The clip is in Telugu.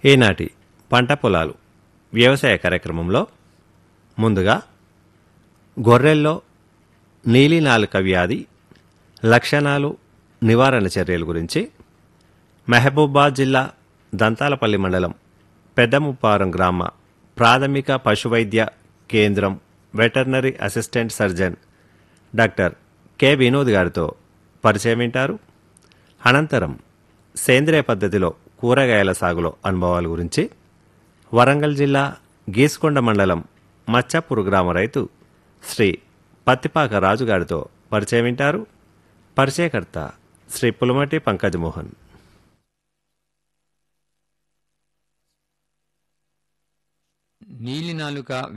ఈనాటి పంట పొలాలు వ్యవసాయ కార్యక్రమంలో ముందుగా గొర్రెల్లో నీలినాలుక వ్యాధి లక్షణాలు నివారణ చర్యల గురించి మహబూబాద్ జిల్లా దంతాలపల్లి మండలం పెద్దముప్పారం గ్రామ ప్రాథమిక పశువైద్య కేంద్రం veterinary assistant surgeon doctor K Vinod గారితో పరిచయం వింటారు అనంతరం సేంద్రియ పద్ధతిలో కూరగాయల సాగులో అనుభవాల గురించి వరంగల్ జిల్లా గీసుకొండ మండలం మచ్చాపూర్ గ్రామ రైతు శ్రీ పత్తిపాక రాజు గారితో పరిచయం వింటారు పరిచయకర్త శ్రీ పులమటి పంకజమోహన్ నీలినాలుక